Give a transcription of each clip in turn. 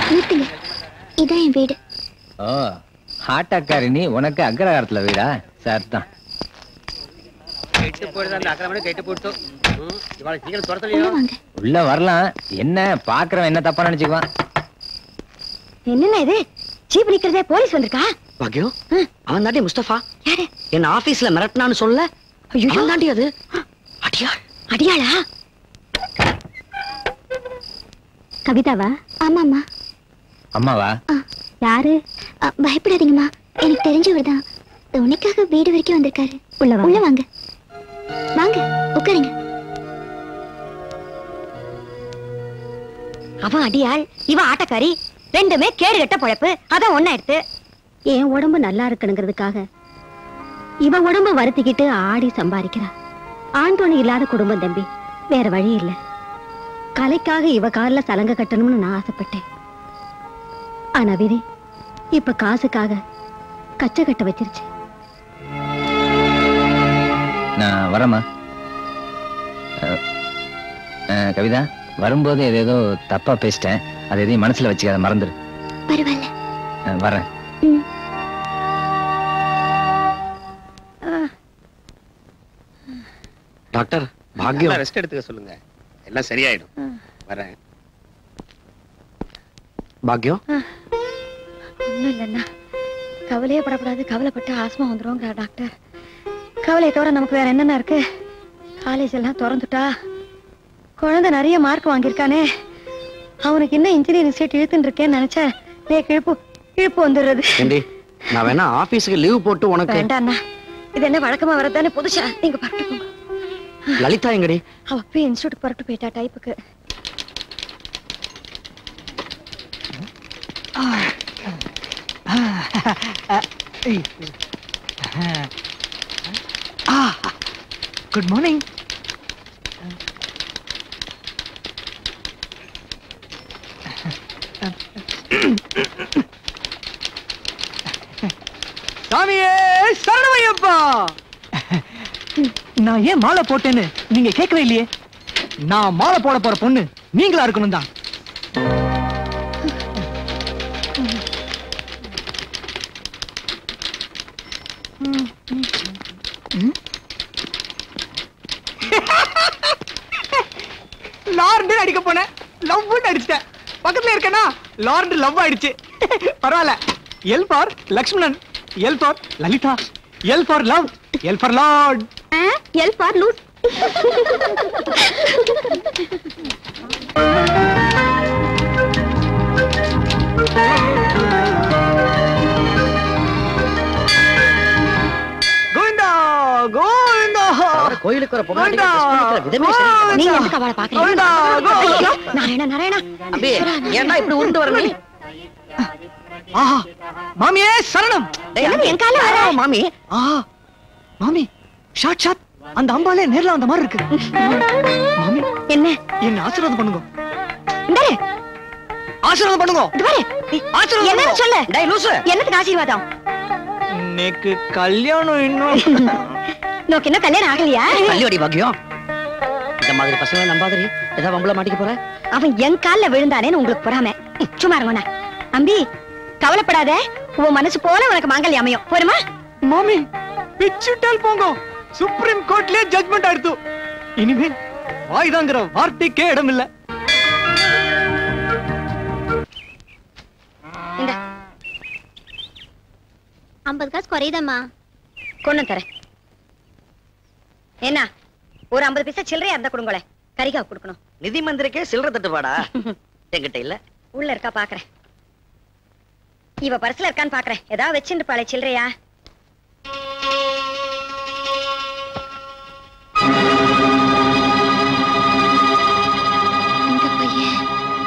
நிறுத்துங்க இதான் என் வீடு ஓ ஆட்டக்காரி நீ உனக்கு அக்ரகாரத்துல வீடா சார் தான் கெட்டு போயிடுது அந்த அக்கிரமணம் கெட்டு போயிட்டு இவாளை சீக்கிரம் உள்ள துரத்தலையோ வாங்க உள்ள வரலாம் என்ன பாக்குறவன் என்ன தப்பா நினைச்சுக்குவான் என்னென்ன இது ஜீப் நிக்கிறதே போலீஸ் வந்திருக்கா பாக்யம் அவன் தாண்டி முஸ்தபா யாரு என்ன ஆபீஸ்ல மிரட்டினான்னு சொல்ல ஐயோ அவன் தாண்டி அது அடியா அடியாளா கவிதாவா ஆமாம்மா அம்மாவா யாரு பயப்படாதீங்கம்மா எனக்கு தெரிஞ்சவர் தான் உனக்காக வீடு வரைக்கும் வந்திருக்காரு உள்ள உள்ள வாங்க வாங்க உட்காருங்க அவன் அடியாள் இவன் ஆட்டக்காரி ரெண்டுமே கேடு கட்ட பொழப்பு அதான் ஒண்ணா எடுத்து என் உடம்பு நல்லா இருக்கணுங்கிறதுக்காக இவ உடம்ப வருத்திக்கிட்டு ஆடி சம்பாதிக்கிறா ஆண் துணை இல்லாத குடும்பம் தம்பி வேற வழி இல்ல கலைக்காக இவ கால்ல சலங்க கட்டணும்னு நான் ஆசைப்பட்டேன் ஆனா விதி இப்ப காசுக்காக கச்சை கட்ட வச்சிருச்சு நான் வரேம்மா அஹ், அஹ், கவிதா வரும்போது ஏதேதோ தப்பா பேசிட்டேன் அது எதையும் மனசுல வச்சுக்காத மறந்துரு பரவாயில்ல அஹ், வரேன் டாக்டர் பாக்யம் ரெஸ்ட் எடுத்துக்க சொல்லுங்க எல்லாம் சரியாயிடும் வரேன் பாக்யம் ஒண்ணும் இல்லைண்ணா கவலையே படக்கூடாது கவலைப்பட்டு ஆஸ்மா வந்துருவோங்கிற டாக்டர் கவலையை தவிர நமக்கு வேற என்னென்ன இருக்கு காலேஜ் எல்லாம் திறந்துட்டா குழந்தை நிறைய மார்க் வாங்கியிருக்கானே அவனுக்கு என்ன இன்ஜினியரிங் சீட் இழுத்துன்னு இருக்கேன்னு நினைச்சேன் நே கிழப்பு இழுப்பு வந்துடுறது ஏண்டி நான் வேணா ஆபீஸ்க்கு லீவ் போட்டு உனக்கு வேண்டாண்ணா இது என்ன வழக்கமா வரதானே புதுசா நீங்க பரட்டு போங்க லலிதா எங்கடி அவ அப்பயே இன்ஸ்டியூட் புறட்டு போயிட்டா டைப்புக்கு குட் மார்னிங் சாமியே சரணமையப்பா நான் ஏன் மாலை போட்டேன்னு நீங்க கேட்கவே இல்லையே நான் மாலை போட போற பொண்ணு நீங்களா இருக்கணும் தான் லார்ண்டு அடிக்க போனேன் லவ்னு அடிச்சிட்டேன் பக்கத்துல இருக்கேனா லார்ண்டு லவ் ஆயிடுச்சு பரவாயில்ல L for Lakshmanan L for Lalitha L for love L for lord L for loot Govinda Govinda கோயிலுக்கு வர பொண்ணாடி கோவிந்தா, விதமே சரியில்லை. நீங்க எதுக்கு அவளை பாக்குறீங்க கோவிந்தா, ஐயோ, நாராயணா நாராயணா அம்பி ஏன்டா இப்படி உருண்டு வர நீ ஆஹா மாமியே சரணம் டேய், என்னது என் கால்ல வர? ஆ, மாமி ஆஹா மாமி ஷாட் ஷாட் அந்த அம்பாலே நேர்ல அந்த மாதிரி இருக்கு மாமி என்ன என்ன ஆசீர்வாதம் பண்ணுங்க இந்தாரு ஆசீர்வாதம் பண்ணுங்க இது பாரு ஆசீர்வாதம் என்னன்னு பண்ணுங்க. சொல்லு டேய் லூசு என்னத்துக்கு ஆசீர்வாதம் இன்னைக்கு கல்யாணம் இன்னும் நோக்கு இன்னும் கல்யாணம் ஆகலையா கல்யாடி பாக்கியம் இந்த மாதிரி பசங்களை நம்பாதடி ஏதாவது வம்பள மாட்டிக்க போற அவன் என் கால்ல விழுந்தானேன்னு உங்களுக்கு பொறாம ம், சும்மா இருங்கண்ணா அம்பி கவலைப்படாத உன் மனசு போல உனக்கு மாங்கல்யம் அமையும் போருமா மாமி பிச்சுட்டால் போங்க சுப்ரீம் கோர்ட்லயே ஜட்மெண்ட் ஆயிடுத்து இனிமே வாய்தாங்கிற வார்த்தைக்கே இடம் இல்ல இந்த ஐம்பது காசு குறையுதம்மா கொண்டு தரேன் என்ன ஒரு ஐம்பது பைசா சில்லறையா இருந்தா கொடுங்களே கரிகா கொடுக்கணும் நிதி மந்திரிக்கே சில்லற தட்டுப்பாடா என்கிட்ட இல்ல உள்ள இருக்கா பாக்குறேன் இவ பர்ஸ்ல இருக்கான்னு பாக்குறேன் ஏதாவது வச்சுட்டு பாளே சில்லறையா இந்த பையன்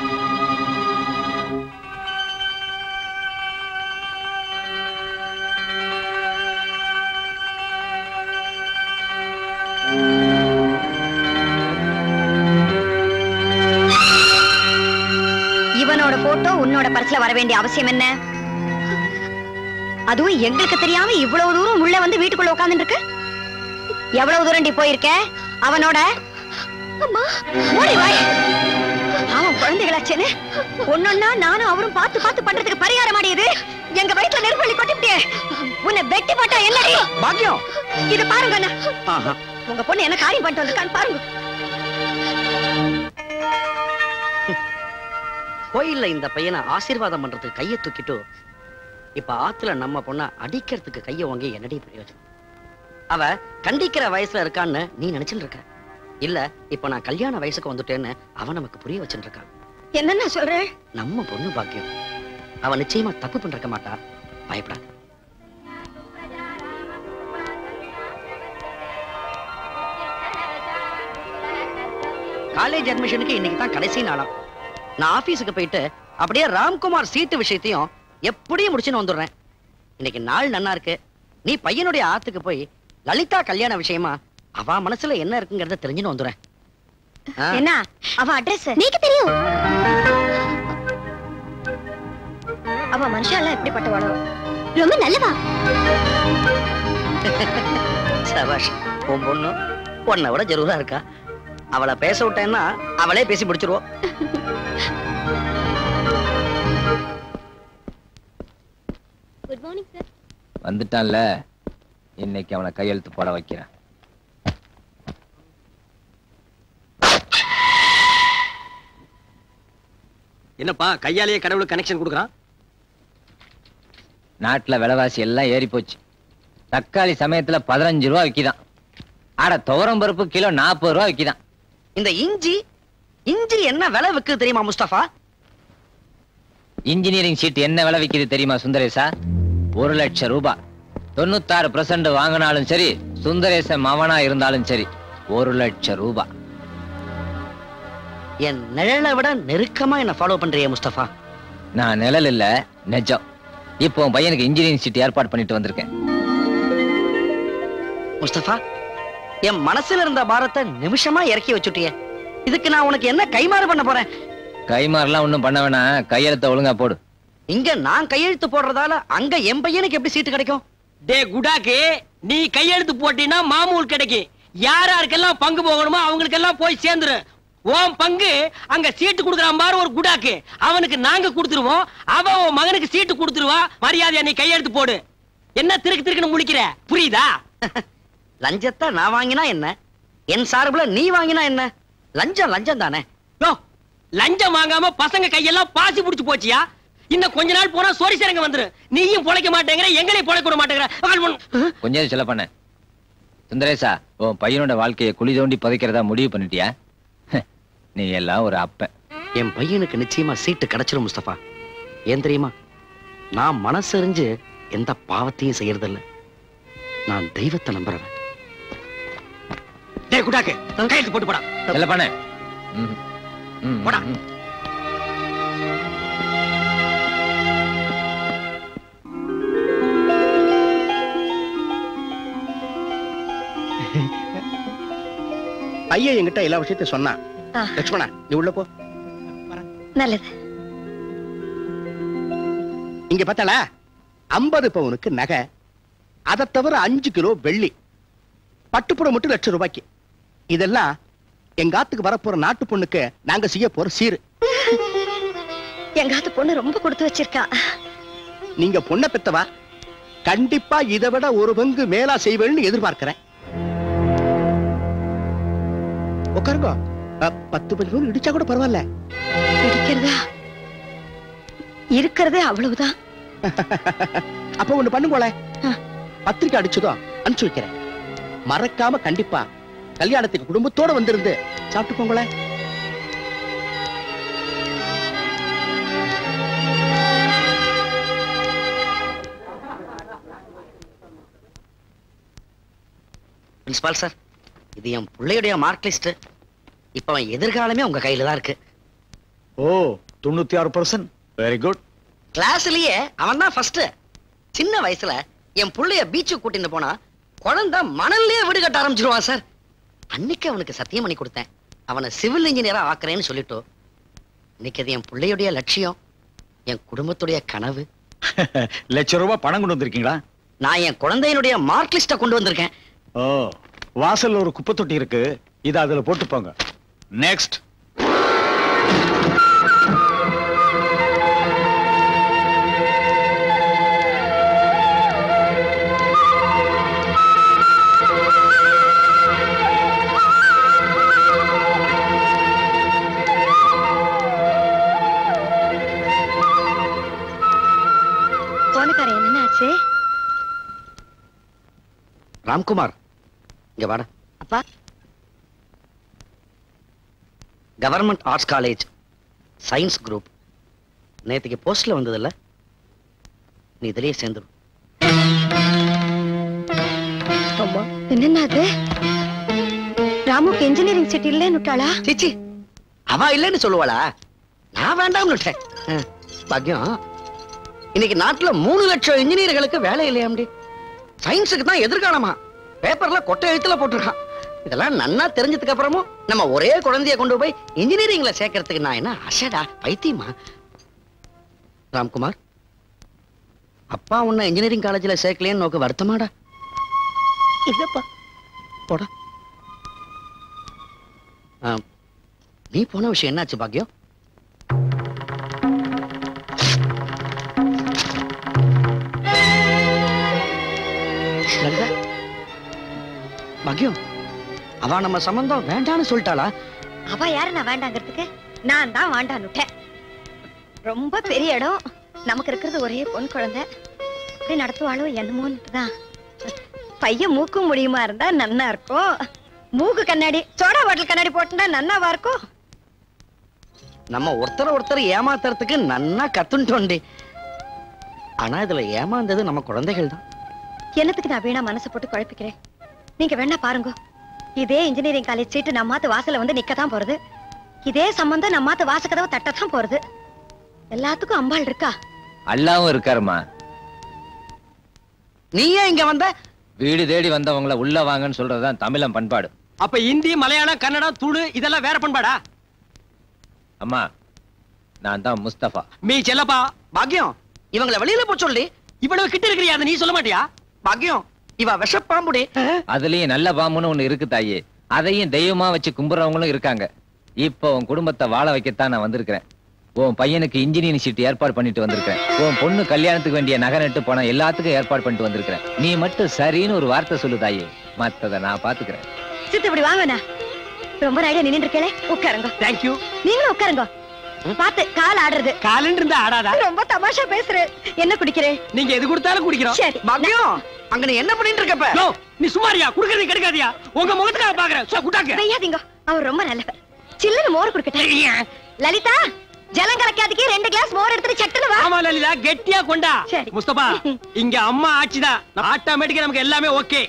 இவனோட போட்டோ உன்னோட பர்ஸ்ல வர வேண்டிய அவசியம் என்ன அதுவும் எங்களுக்கு தெரியாம இவ்வளவு தூரம் உள்ள வந்து வீட்டுக்குள்ள உட்கார்ந்துட்டு இருக்கு எவ்வளவு தூரம் நீ போயிருக்க அவனோட மூடி வாய். அவன் குழந்தைகளாச்சேன்னு ஒன்னொன்னா நானும் அவரும் பார்த்து பார்த்து பண்றதுக்கு பரிகாரம் ஆடியது எங்க வயித்துல நெருப்பள்ளி கொட்டிவிட்டே உன்னை வெட்டி போட்டா என்னடி பாக்கியம் இது பாருங்க அண்ணா ஆஹா. உங்க பொண்ணு என்ன காரியம் பண்ணிட்டு வந்திருக்கான்னு பாருங்க கோயில்ல இந்த பையனை ஆசீர்வாதம் பண்றதுக்கு கையை தூக்கிட்டு இப்ப ஆத்துல நம்ம பொண்ண அடிக்கிறதுக்கு கைய வாங்கி என்னடி பிரயோஜனம் அவ கண்டிக்கிற வயசுல இருக்கான்னு நீ நினைச்சுட்டு இருக்க இல்ல இப்ப நான் கல்யாண வயசுக்கு வந்துட்டேன்னு அவன் நமக்கு புரிய வச்சுட்டு இருக்கான் என்னன்னா சொல்றேன் நம்ம பொண்ணு பாக்கியம் அவ நிச்சயமா தப்பு பண்ணிருக்க மாட்டா பயப்படாத காலேஜ் அட்மிஷனுக்கு இன்னைக்கு தான் கடைசி நாளாம் நான் ஆபீஸுக்கு போயிட்டு அப்படியே ராம்குமார் சீட்டு விஷயத்தையும் எப்படியும் முடிச்சுன்னு வந்துடுறேன் இன்னைக்கு நாள் நன்னா இருக்கு நீ பையனுடைய ஆத்துக்கு போய் லலிதா கல்யாண விஷயமா அவ மனசுல என்ன இருக்குங்கிறத தெரிஞ்சுன்னு வந்துடுறேன் ஆ. என்ன அவ அட்ரஸ் நீக்கு தெரியும் அவ மனுஷால எப்படிப்பட்டவாளோ ரொம்ப நல்லவா சபாஷ் உன் பொண்ணு உன்னை விட ஜரூரா இருக்கா அவளை பேச விட்டேன்னா அவளே பேசி முடிச்சிருவோம் குட் மார்னிங் சார் வந்துட்டான்ல இன்னைக்கு அவனை கையெழுத்து போட வைக்கிறேன் என்னப்பா கையாலேயே கடவுளுக்கு கனெக்ஷன் கொடுக்குறான் நாட்டுல விலைவாசி எல்லாம் ஏறி போச்சு தக்காளி சமயத்துல பதினஞ்சு ரூபா விக்கிதான் ஆட துவரம் பருப்பு கிலோ நாற்பது ரூபா விக்கிதான் இந்த இஞ்சி இஞ்சி என்ன விலை விக்குது தெரியுமா முஸ்தபா இன்ஜினியரிங் சீட் என்ன விலை விக்குது தெரியுமா சுந்தரேசா ஒரு லட்சம் ரூபாய் தொண்ணூத்தாறு பிரசன்ட் வாங்கினாலும் சரி சுந்தரேசன் மவனா இருந்தாலும் சரி ஒரு லட்சம் ரூபாய் என் நிழலை விட நெருக்கமா என்ன ஃபாலோ பண்றியே முஸ்தபா நான் நிழல் இல்ல நெஜம் இப்போ உன் பையனுக்கு இன்ஜினியரிங் சீட் ஏற்பாடு பண்ணிட்டு வந்திருக்கேன் முஸ்தபா என் மனசுல இருந்த பாரத்தை நிமிஷமா இறக்கி வச்சுட்டியே இதுக்கு நான் உனக்கு என்ன கைமாறு பண்ண போறேன் கைமாறெல்லாம் ஒண்ணும் பண்ண வேணாம் கையெழுத்த ஒழுங்கா போடு இங்க நான் கையெழுத்து போடுறதால அங்க என் பையனுக்கு எப்படி சீட்டு கிடைக்கும் டே குடாக்கு நீ கையெழுத்து போட்டீன்னா மாமூல் கிடைக்கும் யார் யாருக்கெல்லாம் பங்கு போகணுமோ அவங்களுக்கெல்லாம் போய் சேர்ந்துரு உன் பங்கு அங்க சீட்டு கொடுக்குறான் பாரு ஒரு குடாக்கு அவனுக்கு நாங்க கொடுத்துருவோம் அவன் உன் மகனுக்கு சீட்டு கொடுத்துருவா மரியாதையா நீ கையெழுத்து போடு என்ன திருக்கு திருக்குன்னு முழிக்கிற புரியுதா லஞ்சத்தை நான் வாங்கினா என்ன என் சார்புல நீ வாங்கினா என்ன லஞ்சம் லஞ்சம் தானே யோ, லஞ்சம் வாங்காம பசங்க கையெல்லாம் பாசி புடிச்சு போச்சியா இன்னும் கொஞ்ச நாள் போனா சோரி சரங்க வந்துரு நீயும் பொழைக்க மாட்டேங்கிற எங்களையும் பொழைக்க விட மாட்டேங்கிற ஆள் ஒண்ணு- கொஞ்சம் சொல்ல பண்ண சுந்தரேசா உன் பையனோட வாழ்க்கையை குழி தோண்டி புதைக்கிறதா முடிவு பண்ணிட்டியா நீ எல்லாம் ஒரு அப்பன் என் பையனுக்கு நிச்சயமா சீட்டு கிடைச்சிரும் முஸ்தபா ஏன் தெரியுமா நான் மனசறிஞ்சு எந்த பாவத்தையும் செய்யறதில்ல நான் தெய்வத்தை நம்புறவன் டேய் குடாக்கு கையெழுத்து போட்டு போடா சொல்ல பண்ண போடா. பையன் என்கிட்ட எல்லா விஷயத்தையும் சொன்னான் ஆ. லட்சுமணா நீ உள்ள போ நல்லது இங்க பார்த்தாளா ஐம்பது பவுனுக்கு நகை அதை தவிர அஞ்சு கிலோ வெள்ளி பட்டுப்புடம் மட்டும் லட்சம் ரூபாய்க்கு இதெல்லாம் எங்க ஆத்துக்கு வரப்போற நாட்டு பொண்ணுக்கு நாங்க செய்ய போற சீரு எங்காத்து பொண்ணு ரொம்ப கொடுத்து வச்சிருக்கா நீங்க பொண்ணை பெத்தவா கண்டிப்பா இதை விட ஒரு பங்கு மேலா செய்வேன்னு எதிர்பார்க்கிறேன் உட்காருங்க அ, பத்து பஞ்சு பவுன் இடிச்சா கூட பரவாயில்ல இருக்கிறதா இருக்கிறதே அவ்வளவுதான் அப்ப ஒண்ணு பண்ணுங்களே ஆ. பத்திரிக்கை அடிச்சதும் அனுப்பிச்சு வைக்கிறேன் மறக்காம கண்டிப்பா கல்யாணத்துக்கு குடும்பத்தோட வந்திருந்து சாப்பிட்டு போங்களேன் பிரின்சிபால் சார் இது என் பிள்ளையுடைய மார்க் லிஸ்ட் இப்ப அவன் எதிர்காலமே உங்க கையில தான் இருக்கு ஓ தொண்ணூத்தி ஆறு பர்சன்ட் வெரி குட் கிளாஸ்லயே அவன் தான் ஃபர்ஸ்ட் சின்ன வயசுல என் புள்ளைய பீச்சுக்கு கூட்டிட்டு போனா குழந்தை மணல்லயே வீடு கட்ட ஆரம்பிச்சிருவான் சார் அன்னைக்கு அவனுக்கு சத்தியம் பண்ணி கொடுத்தேன் அவனை சிவில் இன்ஜினியரா ஆக்குறேன்னு சொல்லிட்டு இன்னைக்கு அது என் பிள்ளையுடைய லட்சியம் என் குடும்பத்துடைய கனவு லட்சம் ரூபாய் பணம் கொண்டு வந்திருக்கீங்களா நான் என் குழந்தையினுடைய மார்க் லிஸ்ட கொண்டு வந்திருக்கேன் ஓ வாசல்ல ஒரு குப்பை தொட்டி இருக்கு இதை அதுல போட்டு போங்க நெக்ஸ்ட் என்னாச்சு ராம்குமார் இங்க வாடா அப்பா government arts college science group நேத்துக்கு போஸ்ட்ல வந்ததுல்ல நீ இதுலயே சேர்ந்துரு என்னன்னா அது ராமுக்கு இன்ஜினியரிங் சீட் இல்லைன்னு விட்டாளா சிச்சி அவ இல்லைன்னு சொல்லுவாளா நான் வேண்டாம்னு விட்டேன் ஆ, பாக்யம் இன்னைக்கு நாட்டுல மூணு லட்சம் இன்ஜினியர்களுக்கு வேலை இல்லையாம்டி சயின்ஸுக்கு தான் எதிர்காலமா பேப்பர்ல கொட்டை எழுத்துல போட்டிருக்கான் இதெல்லாம் நன்னா தெரிஞ்சதுக்கு அப்புறமும் நம்ம ஒரே குழந்தைய கொண்டு போய் இன்ஜினியரிங்ல சேர்க்கறதுக்கு நான் என்ன அசடா பைத்தியமா ராம்குமார் அப்பா உன்னை இன்ஜினியரிங் காலேஜ்ல சேர்க்கலையேன்னு நோக்கு வருத்தமாடா இல்லப்பா போடா ஆ, நீ போன விஷயம் என்னாச்சு பாக்யம் லலிதா பாக்யம் அவ நம்ம சம்பந்தம் வேண்டான்னு சொல்லிட்டாளா அவ யாரு நான் வேண்டாங்கிறதுக்கு நான் தான் வேண்டான்னுட்டேன் ரொம்ப பெரிய இடம் நமக்கு இருக்கிறது ஒரே பொன் குழந்தை அப்படி நடத்துவாளோ என்னமோன்னுட்டு தான் பையன் மூக்கும் முடியுமா இருந்தா நன்னா இருக்கும் மூக்கு கண்ணாடி சோடா பாட்டில் கண்ணாடி போட்டுட்டா நன்னாவா இருக்கும் நம்ம ஒருத்தரை ஒருத்தர் ஏமாத்துறதுக்கு நன்னா கத்துட்டோண்டி ஆனா இதுல ஏமாந்தது நம்ம குழந்தைகள் தான் என்னத்துக்கு நான் வீணா மனசை போட்டு குழப்பிக்கிறேன் நீங்க வேணா பாருங்க இதே இன்ஜினியரிங் காலேஜ் சீட்டு நம்மாத்து வாசல்ல வந்து நிக்க தான் போறது இதே சம்பந்தம் நம்மாத்து வாசக்கதவை தட்டத்தான் போறது எல்லாத்துக்கும் அம்பாள் இருக்கா அல்லாவும் இருக்காருமா நீ ஏன் இங்க வந்த வீடு தேடி வந்தவங்கள உள்ள வாங்கன்னு சொல்றதுதான் தமிழன் பண்பாடு அப்ப இந்தி மலையாளம் கன்னடம் துளு இதெல்லாம் வேற பண்பாடா அம்மா நான் தான் முஸ்தபா மீ செல்லப்பா பாக்யம் இவங்கள வெளியில போ சொல்லி இவ்வளவு கிட்ட இருக்கிறியா அதை நீ சொல்ல மாட்டியா பாக்யம் இவ விஷப்பாம்புடி அதுலயும் நல்ல பாம்புன்னு ஒண்ணு இருக்கு தாயி அதையும் தெய்வமா வச்சு கும்பிடுறவங்களும் இருக்காங்க இப்போ உன் குடும்பத்தை வாழ வைக்கத்தான் நான் வந்திருக்கிறேன் உன் பையனுக்கு இன்ஜினியரிங் சீட் ஏற்பாடு பண்ணிட்டு வந்திருக்கிறேன் உன் பொண்ணு கல்யாணத்துக்கு வேண்டிய நகை நட்டு பணம் எல்லாத்துக்கும் ஏற்பாடு பண்ணிட்டு வந்திருக்கிறேன் நீ மட்டும் சரின்னு ஒரு வார்த்தை சொல்லு தாயி மத்தத நான் பாத்துக்கிறேன் சித்து இப்படி வாங்கண்ணா ரொம்ப நாளா நின்று இருக்கே உட்காருங்க தேங்க்யூ நீங்களும் உட்காருங்க பாத்து கால் ஆடுறது காலன் இருந்தா ஆடாதா ரொம்ப தமாஷா பேசுறேன் என்ன குடிக்கிறேன் நீங்க எது கொடுத்தாலும் குடிக்கிறோம் சரி பாக்யம் அங்க நீ என்ன பண்ணிட்டு இருக்கப்ப யோ, நீ சும்மாரியா குடுக்கறது கிடைக்காதியா உங்க முகத்துக்காக பாக்குறேன் சோ, குட்டாக்கு வையாதீங்க அவர் ரொம்ப நல்லவர் சில்லுன்னு மோர் குடுக்கட்டேன் லலிதா ஜலம் கலக்காதீங்க ரெண்டு கிளாஸ் மோர் எடுத்துட்டு சட்டுன்னு வா ஆமா லலிதா கெட்டியா கொண்டா சரி. முஸ்தபா இங்க அம்மா ஆட்சிதான் ஆட்டோமேட்டிக்கா நமக்கு எல்லாமே ஓகே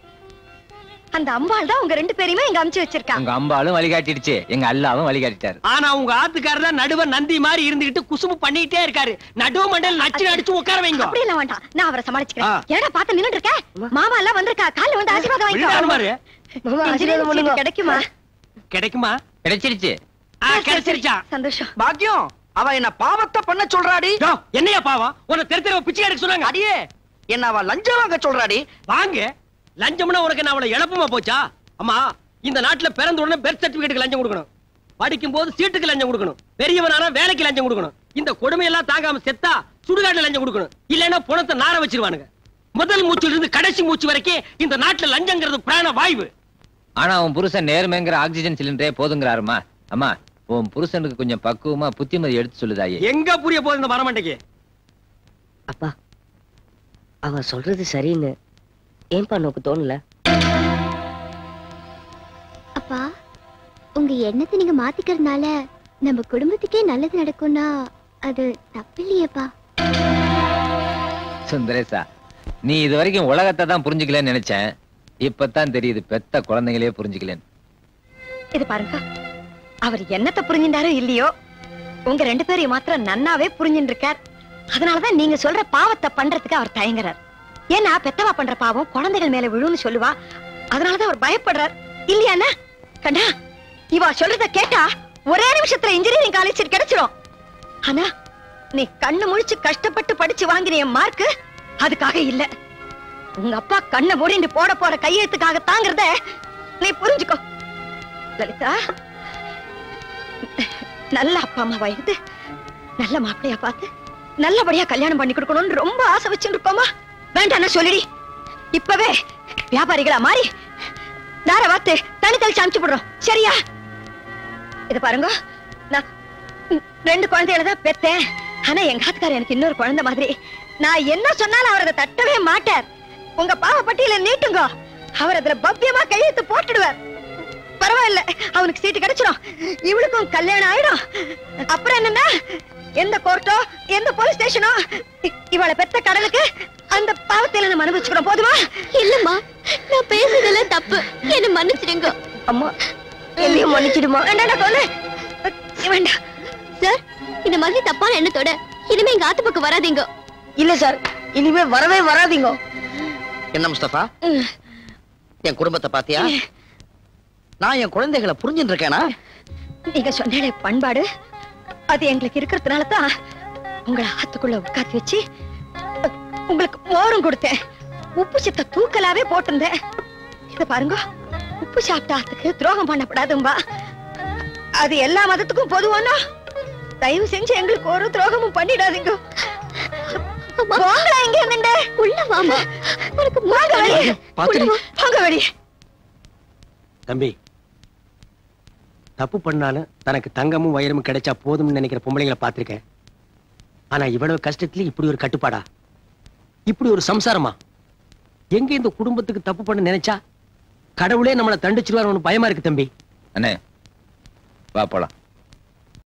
அந்த அம்பாள் தான் உங்க ரெண்டு பேரையுமே இங்க அமுச்சு வச்சிருக்கா உங்க அம்பாலும் வழிகாட்டிடுச்சு எங்க அல்லாவும் வழிகாட்டிட்டாரு ஆனா உங்க ஆத்துக்காரர் தான் நடுவ நந்தி மாதிரி இருந்துகிட்டு குசும்பு பண்ணிட்டே இருக்காரு நடுவு மண்டல் நச்சு அடிச்சு உட்கார வைங்க அப்படி எல்லாம் வேண்டாம் நான் அவரை சமாளிச்சுக்கிறேன் ஆ. ஏடா பார்த்து நின்னுட்டு இருக்க மாமா எல்லாம் வந்திருக்கா கால்ல வந்து ஆசீர்வாதம் விழுந்தாரு வாங்கிக்கோ பாரு. இன்ஜினியரிங் சீட் கிடைக்குமா கிடைக்குமா கிடைச்சிருச்சு ஆ, கிடைச்சிருச்சா சந்தோஷம் பாக்யம் அவ என்ன பாவத்தை பண்ண சொல்றாடி யோ, என்னையா பாவம் உன்னை தெரு தெருவ பிச்சை எடுக்க சொன்னாங்க அடியே என்ன அவ லஞ்சம் வாங்க சொல்றாடி வாங்க லஞ்சம்னா உனக்கு நான் அவளை இழப்புமா போச்சா அம்மா இந்த நாட்டுல பிறந்த உடனே பெர்த் சர்டிபிகேட்டுக்கு லஞ்சம் கொடுக்கணும் படிக்கும் போது சீட்டுக்கு லஞ்சம் கொடுக்கணும் பெரியவனானா வேலைக்கு லஞ்சம் கொடுக்கணும் இந்த கொடுமையெல்லாம் தாங்காம செத்தா சுடுகாட்டுல லஞ்சம் கொடுக்கணும் இல்லைன்னா பணத்தை நார வச்சிருவானுங்க முதல் மூச்சுல இருந்து கடைசி மூச்சு வரைக்கும் இந்த நாட்டுல லஞ்சங்கிறது பிராண வாய்வு ஆனா உன் புருஷன் நேர்மைங்கிற ஆக்சிஜன் சிலிண்டரே போதுங்கிறாருமா அம்மா உன் புருஷனுக்கு கொஞ்சம் பக்குவமா புத்திமதி எடுத்து சொல்லுதாயே எங்க புரிய போகுது இந்த மரமண்டைக்கு அப்பா அவ சொல்றது சரின்னு ஏன்பா நோக்கு தோணல அப்பா உங்க எண்ணத்தை நீங்க மாத்திக்கிறதுனால நம்ம குடும்பத்துக்கே நல்லது நடக்கும்னா அது தப்பில்லையேப்பா சுந்தரேசா நீ இது வரைக்கும் உலகத்தை தான் புரிஞ்சுக்கலன்னு நினைச்சேன் இப்பதான் தெரியுது பெத்த குழந்தைங்களே புரிஞ்சுக்கலன்னு இது பாருங்க அவர் என்னத்தை புரிஞ்சின்றாரோ இல்லையோ உங்க ரெண்டு பேரையும் மாத்திரம் நன்னாவே புரிஞ்சுட்டு இருக்கார் அதனாலதான் நீங்க சொல்ற பாவத்தை பண்றதுக்கு அவர் தயங்குறார் ஏன்னா பெத்தவா பண்ற பாவம் குழந்தைகள் மேல விழுன்னு சொல்லுவா அதனாலதான் அவர் பயப்படுறார் இல்லையாண்ணா கண்டா இவா சொல்றத கேட்டா ஒரே நிமிஷத்துல இன்ஜினியரிங் காலேஜ் சீட் கிடைச்சிரும் ஆனா நீ கண்ணு முழிச்சு கஷ்டப்பட்டு படிச்சு வாங்கின என் மார்க்கு அதுக்காக இல்ல உங்க அப்பா கண்ணை மூடிட்டு போட போற கையெழுத்துக்காக தாங்கிறத நீ புரிஞ்சுக்கோ லலிதா நல்ல அப்பா அம்மாவா இருந்து நல்ல மாப்பிளையா பார்த்து நல்லபடியா கல்யாணம் பண்ணி கொடுக்கணும்னு ரொம்ப ஆசை வச்சுட்டு இருக்கோமா வேண்டாம் சொல்லிடி இப்பவே வியாபாரிகளா மாறி தார வாத்து தனி தெளிச்சு அனுப்பிச்சு விடுறோம் சரியா இது பாருங்க நான் ம், ரெண்டு குழந்தைகளை தான் பெத்தேன் ஆனா எங்க ஆத்துக்காரர் எனக்கு இன்னொரு குழந்தை மாதிரி நான் என்ன சொன்னாலும் அவர் அதை தட்டவே மாட்டார் உங்க பாவ பட்டியல நீட்டுங்க அவர் அதுல பவ்யமா கையெழுத்து போட்டுடுவார் பரவாயில்ல அவனுக்கு சீட்டு கிடைச்சிடும் இவளுக்கும் கல்யாணம் ஆயிடும் அப்புறம் என்னன்னா எந்த கோர்ட்டோ எந்த போலீஸ் ஸ்டேஷனோ இ- இவளை பெத்த கடலுக்கு அந்த பாவத்தையில நம்ம அனுபவிச்சுக்கிறோம் போதுமா இல்லம்மா நான் பேசுறதுல தப்பு என்ன மன்னிச்சிடுங்க அம்மா என்னையும் மன்னிச்சிடுமா வேண்டாண்டா கொல்லு வேண்டாம் சார் இந்த மாதிரி தப்பான எண்ணத்தோட இனிமே எங்க ஆத்து பக்கம் வராதீங்க இல்ல சார் இனிமே வரவே வராதீங்க என்ன முஸ்தபா என் குடும்பத்தை பாத்தியா நான் என் குழந்தைகளை புரிஞ்சுட்டு இருக்கேனா நீங்க சொன்னே பண்பாடு அது எங்களுக்கு இருக்கிறதுனால தான் உங்களை ஆத்துக்குள்ள உட்காத்தி வச்சு அஹ், உங்களுக்கு மோரும் கொடுத்தேன் உப்பு சித்த தூக்கலாவே போட்டிருந்தேன் இத பாருங்க உப்பு சாப்பிட்ட ஆத்துக்கு துரோகம் பண்ணப்படாதும்பா அது எல்லா மதத்துக்கும் பொதுவானா தயவு செஞ்சு எங்களுக்கு ஒரு துரோகமும் பண்ணிடாதீங்க போங்களா இங்க இருந்துட்டு உள்ள வாமா உனக்கு வாங்க வெளியே பாத்துடி. உள்ள வா. வாங்க வெளியே தம்பி தப்பு பண்ணாலும் தனக்கு தங்கமும் வைரமும் கிடைச்சா போதும்னு நினைக்கிற பொம்பளைங்களை பார்த்திருக்கேன் ஆனா இவ்வளவு கஷ்டத்துலயும் இப்படி ஒரு கட்டுப்பாடா இப்படி ஒரு சம்சாரமா எங்க இந்த குடும்பத்துக்கு தப்பு பண்ண நினைச்சா கடவுளே நம்மளை தண்டிச்சிருவாரு பயமா இருக்கு தம்பி அண்ணே வா போலாம்